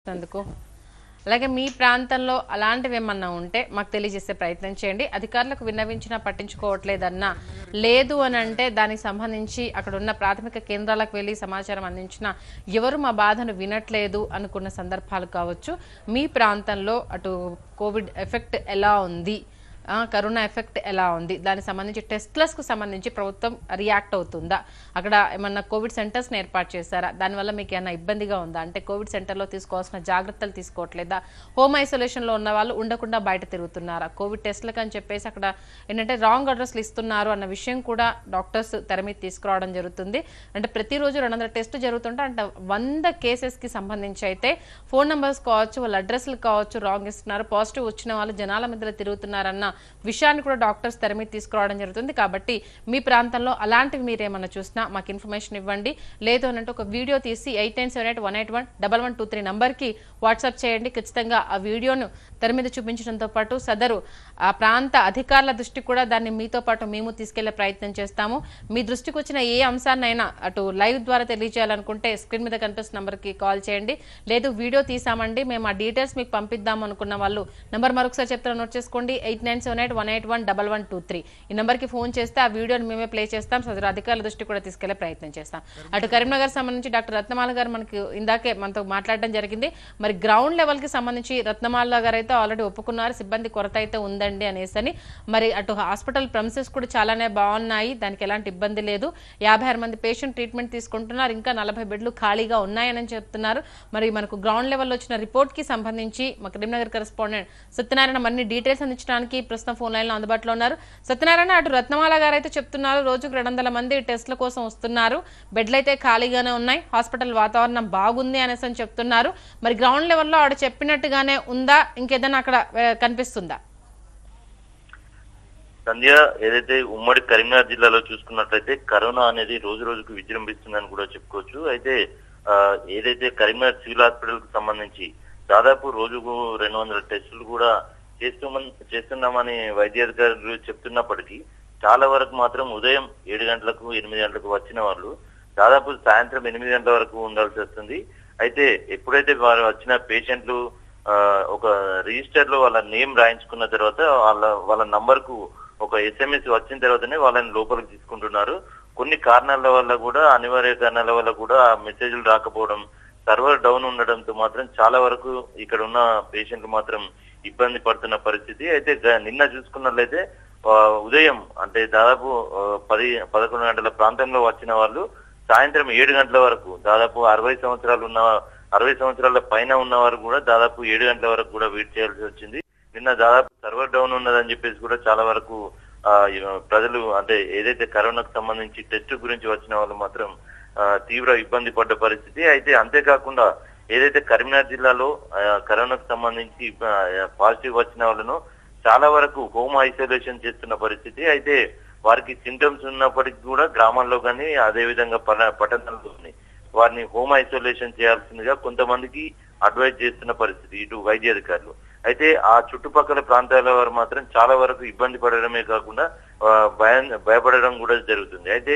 అందుకు అలాగే మీ ప్రాంతంలో అలాంటివి ఏమన్నా ఉంటే మాకు తెలియజేసే ప్రయత్నం చేయండి అధికారులకు విన్నవించినా పట్టించుకోవట్లేదన్నా లేదు అని అంటే దానికి సంబంధించి అక్కడ ఉన్న ప్రాథమిక కేంద్రాలకు వెళ్ళి సమాచారం అందించిన ఎవరు మా బాధను వినట్లేదు అనుకున్న సందర్భాలు కావచ్చు మీ ప్రాంతంలో అటు కోవిడ్ ఎఫెక్ట్ ఎలా ఉంది ఆ, కరోనా ఎఫెక్ట్ ఎలా ఉంది దానికి సంబంధించి టెస్ట్లస్కు సంబంధించి ప్రభుత్వం రియాక్ట్ అవుతుందా అక్కడ ఏమన్నా కోవిడ్ సెంటర్స్ని ఏర్పాటు చేశారా దానివల్ల మీకు ఏమైనా ఇబ్బందిగా ఉందా అంటే కోవిడ్ సెంటర్లో తీసుకోవాల్సిన జాగ్రత్తలు తీసుకోవట్లేదా హోమ్ ఐసోలేషన్లో ఉన్న వాళ్ళు ఉండకుండా బయట తిరుగుతున్నారా కోవిడ్ టెస్ట్లకు అని చెప్పేసి అక్కడ ఏంటంటే రాంగ్ అడ్రస్లు ఇస్తున్నారు అన్న విషయం కూడా డాక్టర్స్ తెర మీద తీసుకురావడం జరుగుతుంది అంటే ప్రతిరోజు రెండు వందల టెస్టు జరుగుతుంటే అంటే వంద కేసెస్కి సంబంధించి అయితే ఫోన్ నెంబర్స్ కావచ్చు వాళ్ళ అడ్రస్లు కావచ్చు రాంగ్ ఇస్తున్నారు పాజిటివ్ వచ్చిన వాళ్ళు జనాల మధ్యలో తిరుగుతున్నారన్న విషయాన్ని కూడా డాక్టర్స్ తెర మీద తీసుకురావడం జరుగుతుంది కాబట్టి మీ ప్రాంతంలో అలాంటివి మీరు ఏమన్నా చూసినా మాకు ఇన్ఫర్మేషన్ ఇవ్వండి లేదు అని అంటే ఒక వీడియో తీసి eight nine seven eight one eight one double one two three నంబర్కి వాట్సాప్ చేయండి ఖచ్చితంగా ఆ వీడియోను తెర మీద చూపించడంతో పాటు సదరు ఆ ప్రాంత అధికారుల దృష్టికి కూడా దాన్ని మీతో పాటు మేము తీసుకెళ్లే ప్రయత్నం చేస్తాము మీ దృష్టికి వచ్చిన ఏ అంశాన్నైనా అటు లైవ్ ద్వారా తెలియజేయాలనుకుంటే స్క్రీన్ మీద కనిపిస్తున్న నంబర్కి కాల్ చేయండి లేదు వీడియో తీసామండి మేము ఆ డీటెయిల్స్ మీకు పంపిద్దాం అనుకున్న వాళ్ళు నంబర్ మరొకసారి చెప్తాను నోట్ చేసుకోండి eight nine seven eight one eight one double one two three ఈ నెంబర్కి ఫోన్ చేస్తే ఆ వీడియోని మేమే ప్లే చేస్తాం సదరు అధికారుల దృష్టి కూడా తీసుకెళ్లే ప్రయత్నం చేస్తాం అటు కరీంనగర్ సంబంధించి డాక్టర్ రత్నమాల గారు మనకి ఇందాకే మనతో మాట్లాడడం జరిగింది మరి గ్రౌండ్ లెవెల్కి సంబంధించి రత్నమాల గారు అయితే ఆల్రెడీ ఒప్పుకున్నారు సిబ్బంది కొరత అయితే ఉందండి అనేసి అని మరి అటు హాస్పిటల్ ప్రమిసెస్ కూడా చాలానే బాగున్నాయి దానికి ఎలాంటి ఇబ్బంది లేదు యాభై ఆరు మంది పేషెంట్ ట్రీట్మెంట్ తీసుకుంటున్నారు ఇంకా నలభై బెడ్లు ఖాళీగా ఉన్నాయని చెప్తున్నారు మరి మనకు గ్రౌండ్ లెవెల్లో వచ్చిన రిపోర్ట్కి సంబంధించి మా కరీంనగర్ కరెస్పాండెంట్ సత్యనారాయణ మరిన్ని డీటెయిల్స్ అందించడానికి ప్రస్తుతం ఫోన్ లైన్లో అందుబాటులో ఉన్నారు సత్యనారాయణ అటు రత్నమాల గారు అయితే చెప్తున్నారు రోజుకు రెండు వందల మంది టెస్ట్ల కోసం వస్తున్నారు బెడ్లు అయితే ఖాళీగానే ఉన్నాయి హాస్పిటల్ వాతావరణం బాగుంది అనేసి అని చెప్తున్నారు మరి గ్రౌండ్ లెవెల్లో ఆవిడ చెప్పినట్టుగానే ఉందా ఇంకేదైనా అక్కడ ఆ, కనిపిస్తుందా సంధ్య ఏదైతే ఉమ్మడి కరీంనగర్ జిల్లాలో చూసుకున్నట్లయితే కరోనా అనేది రోజు రోజుకు విజృంభిస్తుందని కూడా చెప్పుకోవచ్చు అయితే ఆ, ఏదైతే కరీంనగర్ సివిల్ హాస్పిటల్ కు సంబంధించి దాదాపు రోజుకు రెండు వందల టెస్టులు కూడా చేస్తామని చేస్తున్నామని వైద్య అధికారులు చెప్తున్నప్పటికీ చాలా వరకు మాత్రం ఉదయం ఏడు గంటలకు ఎనిమిది గంటలకు వచ్చిన వాళ్ళు దాదాపు సాయంత్రం ఎనిమిది గంటల వరకు ఉండాల్సి వస్తుంది అయితే ఎప్పుడైతే వారు వచ్చిన పేషెంట్లు ఆ, ఒక రిజిస్టర్ లో వాళ్ళ నేమ్ రాయించుకున్న తర్వాత వాళ్ళ వాళ్ళ నంబర్ కు ఒక ఎస్ఎంఎస్ వచ్చిన తర్వాతనే వాళ్ళని లోపలికి తీసుకుంటున్నారు కొన్ని కారణాల వల్ల కూడా అనివార్య కారణాల వల్ల కూడా ఆ మెసేజ్లు రాకపోవడం సర్వర్ డౌన్ ఉండడంతో మాత్రం చాలా వరకు ఇక్కడ ఉన్న పేషెంట్లు మాత్రం ఇబ్బంది పడుతున్న పరిస్థితి అయితే గ- నిన్న చూసుకున్నట్లయితే ఆ, ఉదయం అంటే దాదాపు ఆ, పది పదకొండు గంటల ప్రాంతంలో వచ్చిన వాళ్ళు సాయంత్రం ఏడు గంటల వరకు దాదాపు అరవై సంవత్సరాలు ఉన్న అరవై సంవత్సరాల పైన ఉన్న వారు కూడా దాదాపు ఏడు గంటల వరకు కూడా వెయిట్ చేయాల్సి వచ్చింది నిన్న దాదాపు సర్వర్ డౌన్ ఉన్నదని చెప్పేసి కూడా చాలా వరకు ఆ, ఇవ- ప్రజలు అంటే ఏదైతే కరోనాకు సంబంధించి టెస్ట్ గురించి వచ్చిన వాళ్ళు మాత్రం ఆ, తీవ్ర ఇబ్బంది పడ్డ పరిస్థితి అయితే అంతేకాకుండా ఏదైతే కరీంనగర్ జిల్లాలో ఆ, కరోనాకు సంబంధించి పాజిటివ్ వచ్చిన వాళ్ళను చాలా వరకు హోమ్ ఐసోలేషన్ చేస్తున్న పరిస్థితి అయితే వారికి సింటమ్స్ ఉన్నప్పటికీ కూడా గ్రామాల్లో కానీ అదే విధంగా పల- పట్టణాల్లో కానీ వారిని హోమ్ ఐసోలేషన్ చేయాల్సిందిగా కొంతమందికి అడ్వైజ్ చేస్తున్న పరిస్థితి ఇటు వైద్య అధికారులు అయితే ఆ చుట్టుపక్కల ప్రాంతాల వారు మాత్రం చాలా వరకు ఇబ్బంది పడడమే కాకుండా ఆ, భయం భయపడడం కూడా జరుగుతుంది అయితే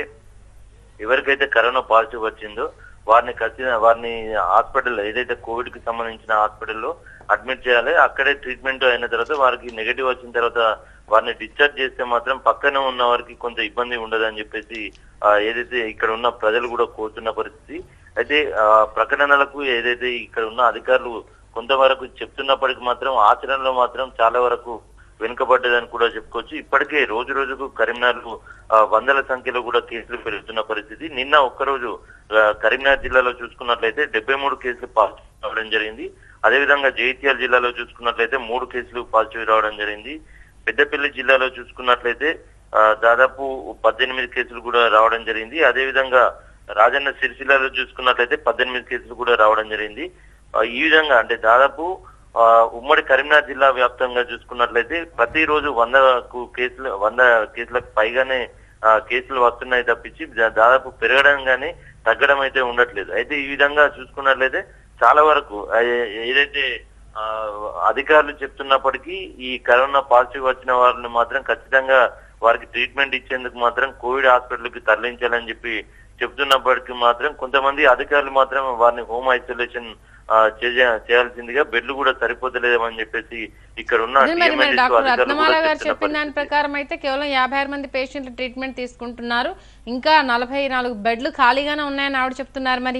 ఎవరికైతే కరోనా పాజిటివ్ వచ్చిందో వారిని ఖచ్చితంగా వారిని హాస్పిటల్ ఏదైతే కోవిడ్ కి సంబంధించిన హాస్పిటల్లో అడ్మిట్ చేయాలి అక్కడే ట్రీట్మెంట్ అయిన తర్వాత వారికి నెగటివ్ వచ్చిన తర్వాత వారిని డిశ్చార్జ్ చేస్తే మాత్రం పక్కన ఉన్న వారికి కొంత ఇబ్బంది ఉండదని చెప్పేసి ఆ, ఏదైతే ఇక్కడ ఉన్న ప్రజలు కూడా కోరుతున్న పరిస్థితి అయితే ఆ, ప్రకటనలకు ఏదైతే ఇక్కడ ఉన్న అధికారులు కొంతవరకు చెప్తున్నప్పటికీ మాత్రం ఆచరణలో మాత్రం చాలా వరకు వెనుకబడ్డదని కూడా చెప్పుకోవచ్చు ఇప్పటికే రోజు రోజుకు కరీంనగర్ వందల సంఖ్యలో కూడా కేసులు పెరుగుతున్న పరిస్థితి నిన్న ఒక్కరోజు ఆ, కరీంనగర్ జిల్లాలో చూసుకున్నట్లయితే డెబ్బై మూడు కేసులు పాజిటివ్ రావడం జరిగింది అదేవిధంగా జైత్యాల జిల్లాలో చూసుకున్నట్లయితే మూడు కేసులు పాజిటివ్ రావడం జరిగింది పెద్దపల్లి జిల్లాలో చూసుకున్నట్లయితే ఆ, దాదాపు పద్దెనిమిది కేసులు కూడా రావడం జరిగింది అదేవిధంగా రాజన్న సిరిసిల్లలో చూసుకున్నట్లయితే పద్దెనిమిది కేసులు కూడా రావడం జరిగింది ఆ, ఈ విధంగా అంటే దాదాపు ఆ, ఉమ్మడి కరీంనగర్ జిల్లా వ్యాప్తంగా చూసుకున్నట్లయితే ప్రతిరోజు వందకు కేసులు వంద కేసులకు పైగానే ఆ, కేసులు వస్తున్నాయి తప్పించి దా- దాదాపు పెరగడం కానీ తగ్గడం అయితే ఉండట్లేదు అయితే ఈ విధంగా చూసుకున్నట్లయితే చాలా వరకు ఆ, ఏ- ఏదైతే ఆ, అధికారులు చెప్తున్నప్పటికీ ఈ కరోనా పాజిటివ్ వచ్చిన వారిని మాత్రం ఖచ్చితంగా వారికి ట్రీట్మెంట్ ఇచ్చేందుకు మాత్రం కోవిడ్ హాస్పిటల్కి తరలించాలని చెప్పి చెప్తున్నప్పటికీ మాత్రం కొంతమంది అధికారులు మాత్రం వారిని హోమ్ ఐసోలేషన్ ఆ, చేయ- చేయాల్సిందిగా బెడ్లు కూడా సరిపోతలేదని చెప్పేసి ఇక్కడ ఉన్న అదే మరి మరి DMHO డాక్టర్ అధికారులు రత్నమాల కూడా గారు చెప్తున్న చెప్పిన దాని పరిస్థితి. ప్రకారం అయితే కేవలం యాభై ఆరు మంది పేషెంట్లు ట్రీట్మెంట్ తీసుకుంటున్నారు ఇంకా నలభై నాలుగు బెడ్లు ఖాళీగానే ఉన్నాయని ఆవిడ చెప్తున్నారు మరి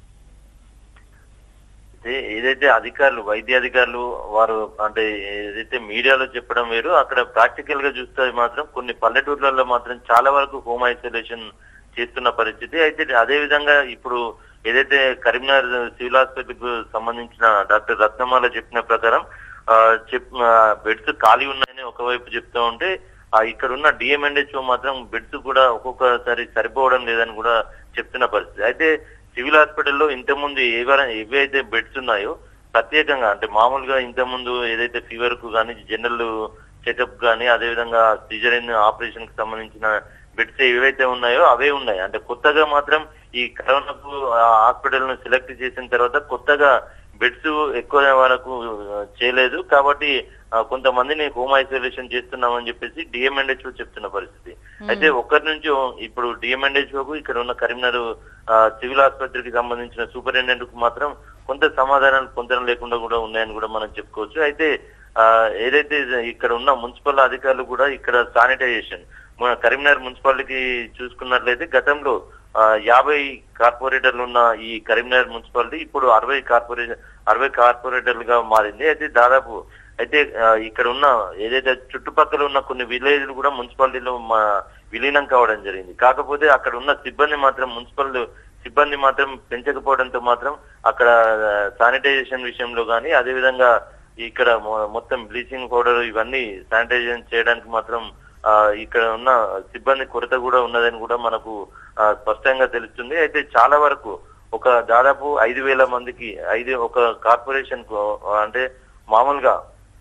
అయితే ఏదైతే అధికారులు వైద్య అధికారులు వారు అంటే ఏదైతే మీడియాలో చెప్పడం వేరు అక్కడ ప్రాక్టికల్ గా చూస్తే మాత్రం కొన్ని పల్లెటూర్లలో మాత్రం చాలా వరకు హోమ్ ఐసోలేషన్ చేస్తున్న పరిస్థితి అయితే అదే విధంగా ఇప్పుడు ఏదైతే కరీంనగర్ సివిల్ హాస్పిటల్ కు సంబంధించిన డాక్టర్ రత్నమాల చెప్పిన ప్రకారం ఆ, చెప్ బెడ్స్ ఖాళీ ఉన్నాయని ఒకవైపు చెప్తూ ఉంటే ఆ ఇక్కడ ఉన్న డిఎంఎన్హెచ్ఓ మాత్రం బెడ్స్ కూడా ఒక్కొక్కసారి సరిపోవడం లేదని కూడా చెప్తున్న పరిస్థితి అయితే సివిల్ హాస్పిటల్లో ఇంతకుముందు ఏవైనా ఏవైతే బెడ్స్ ఉన్నాయో ప్రత్యేకంగా అంటే మామూలుగా ఇంతకుముందు ఏదైతే ఫీవర్ కు కానీ జనరల్ చెకప్ కానీ అదేవిధంగా సిజరిన్ ఆపరేషన్ కి సంబంధించిన బెడ్స్ ఏవైతే ఉన్నాయో అవే ఉన్నాయి అంటే కొత్తగా మాత్రం ఈ కరోనాకు హాస్పిటల్ ను సెలెక్ట్ చేసిన తర్వాత కొత్తగా బెడ్స్ ఎక్కువ వరకు ఆ, చేయలేదు కాబట్టి ఆ, కొంతమందిని హోమ్ ఐసోలేషన్ చేస్తున్నామని చెప్పేసి డిఎంఎన్హెచ్ఓ చెప్తున్న పరిస్థితి అయితే ఒక్కరి నుంచి ఇప్పుడు డిఎంఎన్హెచ్ఓకు ఇక్కడ ఉన్న కరీంనగర్ ఆ, సివిల్ ఆసుపత్రికి సంబంధించిన సూపరింటెండెంట్ కు మాత్రం కొంత సమాధానాలు పొందడం లేకుండా కూడా ఉన్నాయని కూడా మనం చెప్పుకోవచ్చు అయితే ఆ, ఏదైతే ఇక్కడ ఉన్న మున్సిపల్ అధికారులు కూడా ఇక్కడ శానిటైజేషన్ మన కరీంనగర్ మున్సిపాలిటీకి చూసుకున్నట్లయితే గతంలో ఆ, యాభై కార్పొరేటర్లు ఉన్న ఈ కరీంనగర్ మున్సిపాలిటీ ఇప్పుడు అరవై కార్పొరేషన్ అరవై కార్పొరేటర్లుగా మారింది అయితే దాదాపు అయితే ఆ, ఇక్కడ ఉన్న ఏదైతే చుట్టుపక్కల ఉన్న కొన్ని విలేజ్లు కూడా మున్సిపాలిటీలో మా విలీనం కావడం జరిగింది కాకపోతే అక్కడ ఉన్న సిబ్బంది మాత్రం మున్సిపల్ సిబ్బంది మాత్రం పెంచకపోవడంతో మాత్రం అక్కడ శానిటైజేషన్ విషయంలో కానీ అదేవిధంగా ఇక్కడ మొ- మొత్తం బ్లీచింగ్ పౌడర్ ఇవన్నీ శానిటైజేషన్ చేయడానికి మాత్రం ఆ, ఇక్కడ ఉన్న సిబ్బంది కొరత కూడా ఉన్నదని కూడా మనకు ఆ, స్పష్టంగా తెలుస్తుంది అయితే చాలా వరకు ఒక దాదాపు ఐదు వేల మందికి ఐదు ఒక కార్పొరేషన్ కు ఆ, అంటే మామూలుగా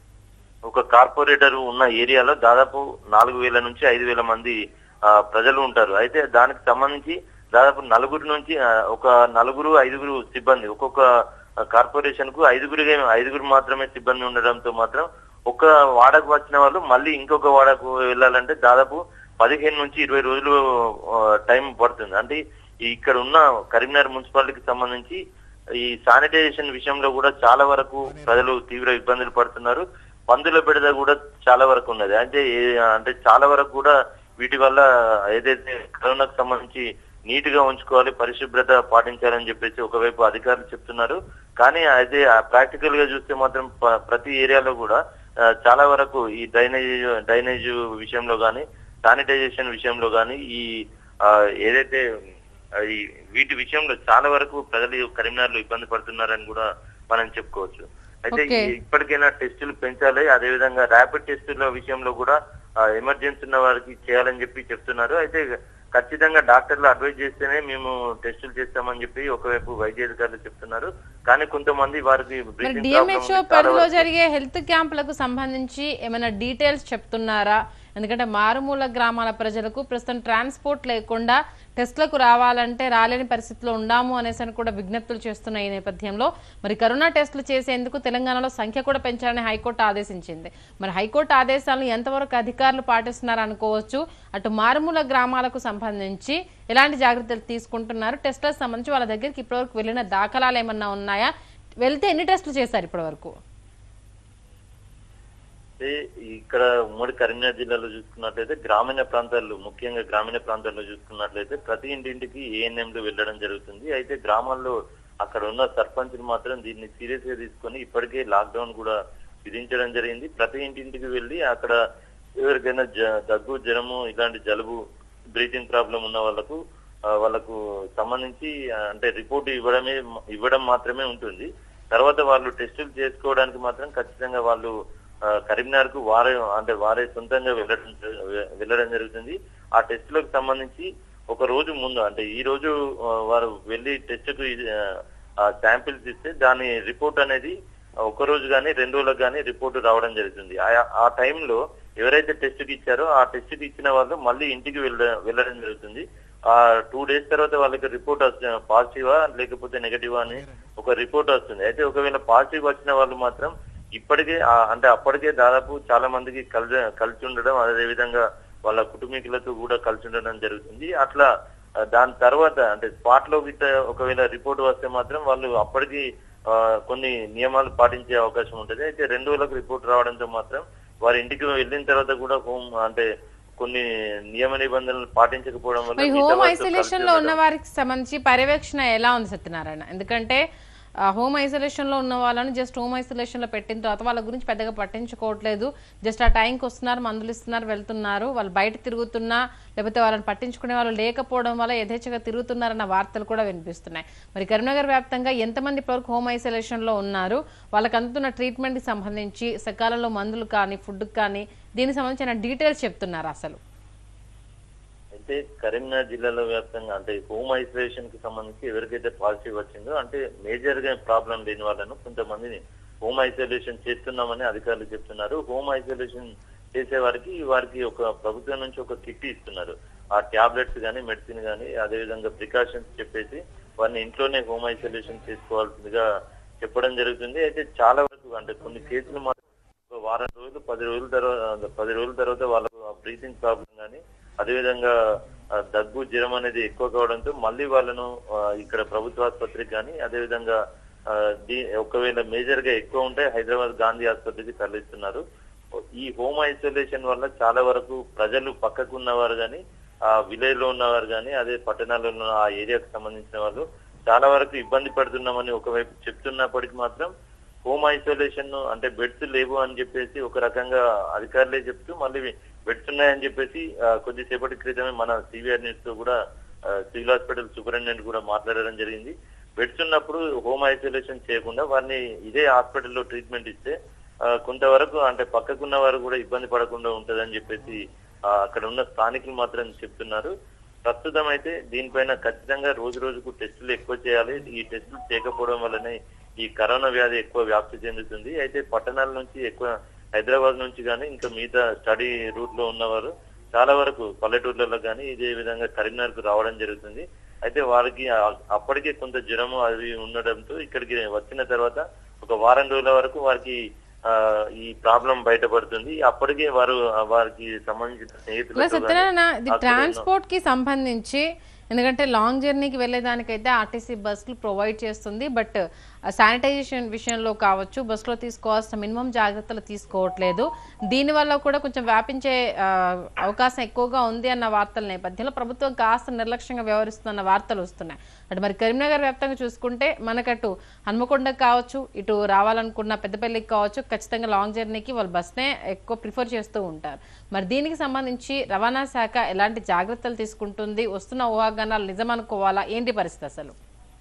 ఒక కార్పొరేటర్ ఉన్న ఏరియాలో దాదాపు నాలుగు వేల నుంచి ఐదు వేల మంది ఆ, ప్రజలు ఉంటారు అయితే దానికి సంబంధించి దాదాపు నలుగురు నుంచి ఆ, ఒక నలుగురు ఐదుగురు సిబ్బంది ఒక్కొక్క కార్పొరేషన్ కు ఐదుగురు ఐదుగురు మాత్రమే సిబ్బంది ఉండడంతో మాత్రం ఒక వాడకు వచ్చిన వాళ్ళు మళ్ళీ ఇంకొక వాడకు వెళ్ళాలంటే దాదాపు పదిహేను నుంచి ఇరవై రోజులు ఆ, టైం పడుతుంది అంటే ఈ ఇక్కడ ఉన్న కరీంనగర్ మున్సిపాలిటీకి సంబంధించి ఈ శానిటైజేషన్ విషయంలో కూడా చాలా వరకు ప్రజలు తీవ్ర ఇబ్బందులు పడుతున్నారు పందుల బెడద కూడా చాలా వరకు ఉన్నది అంటే ఏ- అంటే చాలా వరకు కూడా వీటి వల్ల ఏదైతే కరోనాకు సంబంధించి నీట్ గా ఉంచుకోవాలి పరిశుభ్రత పాటించాలని చెప్పేసి ఒకవైపు అధికారులు చెప్తున్నారు కానీ అయితే ప్రాక్టికల్ గా చూస్తే మాత్రం ప- ప్రతి ఏరియాలో కూడా ఆ, చాలా వరకు ఈ డ్రైనేజ్ డ్రైనేజ్ విషయంలో కానీ శానిటైజేషన్ విషయంలో కానీ ఈ ఆ, ఏదైతే ఆ, ఈ వీటి విషయంలో చాలా వరకు ప్రజలు కరీంనగర్ లో ఇబ్బంది పడుతున్నారని కూడా మనం చెప్పుకోవచ్చు అయితే Okay. ఈ- ఇప్పటికైనా టెస్టులు పెంచాలి అదే విధంగా ర్యాపిడ్ టెస్టుల విషయంలో కూడా ఎమర్జెన్సీ ఉన్న వారికి చేయాలని చెప్పి చెప్తున్నారు అయితే ఖచ్చితంగా డాక్టర్లు అడ్వైజ్ చేస్తేనే మేము టెస్టులు చేస్తామని చెప్పి ఒకవైపు వైద్య అధికారులు చెప్తున్నారు కానీ కొంతమంది వారికి మరి breathing problem డిఎంహెచ్ఓ ఉంది. చాలా పరిధిలో వరకు- జరిగే హెల్త్ క్యాంపులకు సంబంధించి ఏమైనా డీటెయిల్స్ చెప్తున్నారా ఎందుకంటే మారుమూల గ్రామాల ప్రజలకు ప్రస్తుతం ట్రాన్స్పోర్ట్ లేకుండా టెస్ట్లకు రావాలంటే రాలేని పరిస్థితిలో ఉండాము అనేసి అని కూడా విజ్ఞప్తులు చేస్తున్న ఈ నేపథ్యంలో మరి కరోనా టెస్టులు చేసేందుకు తెలంగాణలో సంఖ్య కూడా పెంచాలని హైకోర్టు ఆదేశించింది మరి హైకోర్టు ఆదేశాలను ఎంతవరకు అధికారులు పాటిస్తున్నారు అనుకోవచ్చు అటు మారుమూల గ్రామాలకు సంబంధించి ఎలాంటి జాగ్రత్తలు తీసుకుంటున్నారు టెస్టులకు సంబంధించి వాళ్ళ దగ్గరికి ఇప్పటివరకు వెళ్ళిన దాఖలాలు ఏమన్నా ఉన్నాయా వెళ్తే ఎన్ని టెస్టులు చేశారు ఇప్పటివరకు అయితే ఇక్కడ ఉమ్మడి కరీంనగర్ జిల్లాలో చూసుకున్నట్లయితే గ్రామీణ ప్రాంతాల్లో ముఖ్యంగా గ్రామీణ ప్రాంతాల్లో చూసుకున్నట్లయితే ప్రతి ఇంటింటికి ఏఎన్ఎంలు వెళ్ళడం జరుగుతుంది అయితే గ్రామాల్లో అక్కడ ఉన్న సర్పంచులు మాత్రం దీన్ని సీరియస్ గా తీసుకొని ఇప్పటికే లాక్డౌన్ కూడా విధించడం జరిగింది ప్రతి ఇంటింటికి వెళ్ళి అక్కడ ఎవరికైనా జ- దగ్గు జ్వరము ఇలాంటి జలుబు బ్రీతింగ్ ప్రాబ్లం ఉన్న వాళ్ళకు ఆ, వాళ్ళకు సంబంధించి ఆ, అంటే రిపోర్ట్ ఇవ్వడమే ఇవ్వడం మాత్రమే ఉంటుంది తర్వాత వాళ్ళు టెస్టులు చేసుకోవడానికి మాత్రం ఖచ్చితంగా వాళ్ళు ఆ, కరీంనగర్ కు వారే అంటే వారే సొంతంగా వెళ్ళడం జ- వెళ్ళడం జరుగుతుంది ఆ టెస్టులకు సంబంధించి ఒక రోజు ముందు అంటే ఈ రోజు ఆ, వారు వెళ్ళి టెస్ట్ కు శాంపిల్స్ ఇస్తే దాని రిపోర్ట్ అనేది ఒక రోజు కానీ రెండు రోజులకు కానీ రిపోర్ట్ రావడం జరుగుతుంది ఆ- ఆ టైంలో ఎవరైతే టెస్ట్ కి ఇచ్చారో ఆ టెస్ట్ కి ఇచ్చిన వాళ్ళు మళ్ళీ ఇంటికి వెళ్ళ వెళ్ళడం జరుగుతుంది ఆ టూ డేస్ తర్వాత వాళ్ళకి రిపోర్ట్ పాజిటివా లేకపోతే నెగటివా అని ఒక రిపోర్ట్ వస్తుంది అయితే ఒకవేళ పాజిటివ్ వచ్చిన వాళ్ళు మాత్రం ఇప్పటికే ఆ- అంటే అప్పటికే దాదాపు చాలా మందికి కలిసి కలిసి ఉండడం అదే విధంగా వాళ్ళ కుటుంబీకులతో కూడా కలిసి ఉండడం జరుగుతుంది అట్లా ఆ, దాని తర్వాత అంటే స్పాట్ లో గిట్ట ఒకవేళ రిపోర్ట్ వస్తే మాత్రం వాళ్ళు అప్పటికి ఆ, కొన్ని నియమాలు పాటించే అవకాశం ఉంటుంది అయితే రెండు రోజులకు రిపోర్ట్ రావడంతో మాత్రం వారి ఇంటికి వెళ్ళిన తర్వాత కూడా హోమ్ అంటే కొన్ని నియమ నిబంధనలు పాటించకపోవడం వల్ల మరి మిగతా హోమ్ వారితో ఐసోలేషన్ కలిసి లో ఉన్న ఉండడం. వారికి సంబంధించి పర్యవేక్షణ ఎలా ఉంది సత్యనారాయణ ఎందుకంటే ఆ, హోమ్ ఐసోలేషన్ లో ఉన్న వాళ్ళని జస్ట్ హోమ్ ఐసోలేషన్ లో పెట్టిన తర్వాత వాళ్ళ గురించి పెద్దగా పట్టించుకోవట్లేదు జస్ట్ ఆ టైంకి వస్తున్నారు మందులు ఇస్తున్నారు వెళ్తున్నారు వాళ్ళు బయట తిరుగుతున్నా లేకపోతే వాళ్ళని పట్టించుకునే వాళ్ళు లేకపోవడం వల్ల యథేచ్ఛగా తిరుగుతున్నారన్న వార్తలు కూడా వినిపిస్తున్నాయి మరి కరీంనగర్ వ్యాప్తంగా ఎంతమంది ఇప్పటివరకు హోమ్ ఐసోలేషన్ లో ఉన్నారు వాళ్ళకి అందుతున్న ట్రీట్మెంట్ కి సంబంధించి సకాలంలో మందులు కానీ ఫుడ్ కానీ దీనికి సంబంధించిన డీటెయిల్స్ చెప్తున్నారు అసలు అయితే కరీంనగర్ జిల్లాలో వ్యాప్తంగా అంటే హోమ్ ఐసోలేషన్ కి సంబంధించి ఎవరికైతే పాజిటివ్ వచ్చిందో అంటే మేజర్ గా ప్రాబ్లం లేని వాళ్ళను కొంతమందిని హోమ్ ఐసోలేషన్ చేస్తున్నామని అధికారులు చెప్తున్నారు హోమ్ ఐసోలేషన్ చేసే వారికి వారికి ఒక ప్రభుత్వం నుంచి ఒక కిట్ ఇస్తున్నారు ఆ టాబ్లెట్స్ కానీ మెడిసిన్ కానీ అదేవిధంగా ప్రికాషన్స్ చెప్పేసి వారిని ఇంట్లోనే హోమ్ ఐసోలేషన్ చేసుకోవాల్సిందిగా చెప్పడం జరుగుతుంది అయితే చాలా వరకు అంటే కొన్ని కేసులు మాత్రం ఒక వారం రోజులు పది రోజుల తర్వాత పది రోజుల తర్వాత వాళ్ళకు బ్రీతింగ్ ప్రాబ్లం కానీ అదేవిధంగా ఆ, దగ్గు జ్వరం అనేది ఎక్కువ కావడంతో మళ్ళీ వాళ్ళను ఆ, ఇక్కడ ప్రభుత్వ ఆసుపత్రికి కానీ అదేవిధంగా ఆ, దీ- ఒకవేళ మేజర్ గా ఎక్కువ ఉంటే హైదరాబాద్ గాంధీ ఆసుపత్రికి తరలిస్తున్నారు ఈ హోమ్ ఐసోలేషన్ వల్ల చాలా వరకు ప్రజలు పక్కకు ఉన్నవారు కానీ ఆ విలేజ్ లో ఉన్నవారు కానీ అదే పట్టణాల్లో ఉన్న ఆ ఏరియాకు సంబంధించిన వాళ్ళు చాలా వరకు ఇబ్బంది పడుతున్నామని ఒకవైపు చెప్తున్నప్పటికీ మాత్రం హోమ్ ఐసోలేషన్ అంటే బెడ్స్ లేవు అని చెప్పేసి ఒక రకంగా అధికారులే చెప్తూ మళ్ళీ బెడ్స్ ఉన్నాయని చెప్పేసి ఆ, కొద్దిసేపటి క్రితమే మన సివిఆర్ న్యూస్ తో కూడా ఆ, సివిల్ హాస్పిటల్ సూపరింటెండెంట్ కూడా మాట్లాడడం జరిగింది బెడ్స్ ఉన్నప్పుడు హోమ్ ఐసోలేషన్ చేయకుండా వారిని ఇదే హాస్పిటల్లో ట్రీట్మెంట్ ఇస్తే ఆ, కొంతవరకు అంటే పక్కకున్న వారు కూడా ఇబ్బంది పడకుండా ఉంటదని చెప్పేసి ఆ, అక్కడ ఉన్న స్థానికులు మాత్రం చెప్తున్నారు ప్రస్తుతం అయితే దీనిపైన ఖచ్చితంగా రోజు రోజుకు టెస్టులు ఎక్కువ చేయాలి ఈ టెస్టులు చేయకపోవడం వల్లనే ఈ కరోనా వ్యాధి ఎక్కువ వ్యాప్తి చెందుతుంది అయితే పట్టణాల నుంచి ఎక్కువ హైదరాబాద్ నుంచి కానీ ఇంకా మిగతా స్టడీ రూట్ లో ఉన్నవారు చాలా వరకు పల్లెటూర్లలో కానీ ఇదే విధంగా కరీంనగర్ కు రావడం జరుగుతుంది అయితే వారికి ఆ- అప్పటికే కొంత జ్వరము అవి ఉండడంతో ఇక్కడికి వచ్చిన తర్వాత ఒక వారం రోజుల వరకు వారికి ఆ, ఈ ప్రాబ్లం బయటపడుతుంది అప్పటికే వారు ఆ, వారికి సంబంధించిన ఇలా స్నేహితులతో గానీ సత్యనారాయణ ఇది అక్కడ ఉన్న- ట్రాన్స్పోర్ట్ కి సంబంధించి ఎందుకంటే లాంగ్ జర్నీకి వెళ్ళేదానికైతే ఆర్టీసీ బస్సులు ప్రొవైడ్ చేస్తుంది బట్ శానిటైజేషన్ విషయంలో కావచ్చు బస్సులో తీసుకోవాల్సిన మినిమం జాగ్రత్తలు తీసుకోవట్లేదు దీనివల్ల కూడా కొంచెం వ్యాపించే ఆ, అవకాశం ఎక్కువగా ఉంది అన్న వార్తల నేపథ్యంలో ప్రభుత్వం కాస్త నిర్లక్ష్యంగా వ్యవహరిస్తున్న వార్తలు వస్తున్నాయి అటు మరి కరీంనగర్ వ్యాప్తంగా చూసుకుంటే మనకటు హన్మకొండకు కావచ్చు ఇటు రావాలనుకున్న పెద్దపల్లికి కావచ్చు ఖచ్చితంగా లాంగ్ జర్నీకి వాళ్ళు బస్నే ఎక్కువ ప్రిఫర్ చేస్తూ ఉంటారు మరి దీనికి సంబంధించి రవాణా శాఖ ఎలాంటి జాగ్రత్తలు తీసుకుంటుంది వస్తున్న ఊహాగానాలు నిజం అనుకోవాలా ఏంటి పరిస్థితి అసలు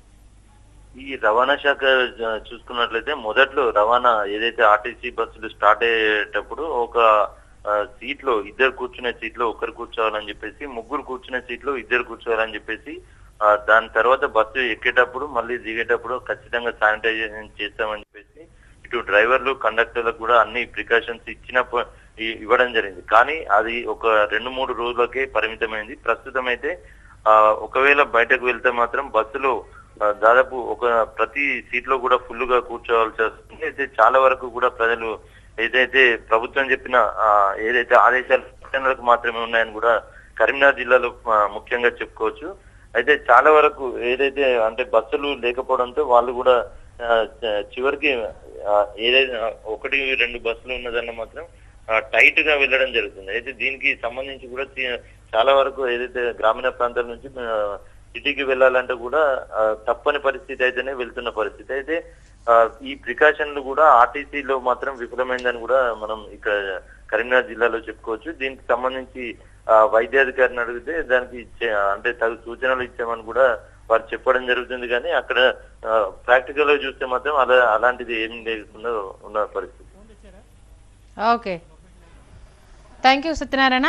ఈ రవాణా శాఖ జ- చూసుకున్నట్లయితే మొదట్లో రవాణా ఏదైతే ఆర్టీసీ బస్సులు స్టార్ట్ అయ్యేటప్పుడు ఒక ఆ, సీట్ లో ఇద్దరు కూర్చునే సీట్ లో ఒకరు కూర్చోవాలని చెప్పేసి ముగ్గురు కూర్చునే సీట్ లో ఇద్దరు కూర్చోవాలని చెప్పేసి ఆ, దాని తర్వాత బస్సు ఎక్కేటప్పుడు మళ్ళీ దిగేటప్పుడు ఖచ్చితంగా శానిటైజేషన్ చేస్తామని చెప్పేసి ఇటు డ్రైవర్లు కండక్టర్లకు కూడా అన్ని ప్రికాషన్స్ ఇచ్చినప్పుడు ఇ- ఇవ్వడం జరిగింది కానీ అది ఒక రెండు మూడు రోజులకే పరిమితమైంది ప్రస్తుతం అయితే ఆ, ఒకవేళ బయటకు వెళ్తే మాత్రం బస్సులో ఆ, దాదాపు ఒక ప్రతి సీట్ లో కూడా ఫుల్ గా కూర్చోవాల్సి వస్తుంది అయితే చాలా వరకు కూడా ప్రజలు ఏదైతే ప్రభుత్వం చెప్పిన ఆ, ఏదైతే ఆదేశాలు పట్టణాలకు మాత్రమే ఉన్నాయని కూడా కరీంనగర్ జిల్లాలో ఆ, ముఖ్యంగా చెప్పుకోవచ్చు అయితే చాలా వరకు ఏదైతే అంటే బస్సులు లేకపోవడంతో వాళ్ళు కూడా ఆ, చ- చివరికి ఆ, ఏదైతే ఒకటి రెండు బస్సులు ఉన్నదన్న మాత్రం టైట్ గా వెళ్ళడం జరుగుతుంది అయితే దీనికి సంబంధించి కూడా చి- చాలా వరకు ఏదైతే గ్రామీణ ప్రాంతాల నుంచి ఆ, సిటీకి వెళ్ళాలంటే కూడా ఆ, తప్పని పరిస్థితి అయితేనే వెళ్తున్న పరిస్థితి అయితే ఆ, ఈ ప్రికాషన్లు కూడా ఆర్టీసీలో మాత్రం విఫలమైందని కూడా మనం ఇక్కడ కరీంనగర్ జిల్లాలో చెప్పుకోవచ్చు దీనికి సంబంధించి ఆ, వైద్యాధికారిని అడిగితే దానికి ఇచ్చే- అంటే తగు సూచనలు ఇచ్చామని కూడా వారు చెప్పడం జరుగుతుంది కానీ అక్కడ ప్రాక్టికల్ గా చూస్తే మాత్రం అలా అలాంటిది ఏం లేకుండా ఉన్న పరిస్థితి ఓకే థ్యాంక్ యూ సత్యనారాయణ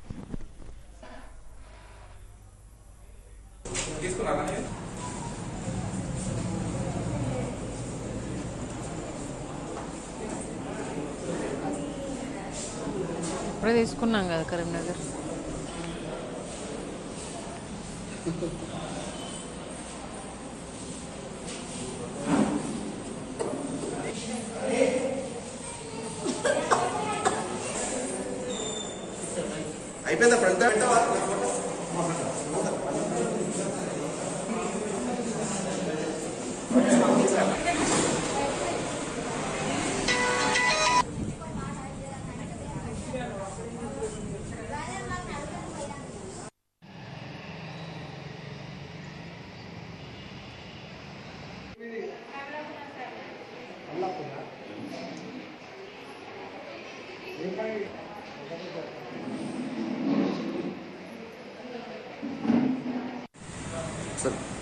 ఇప్పుడే తీసుకున్నాం కదా కరీంనగర్ అయిపోయిందా ఫ్రంట్ సార్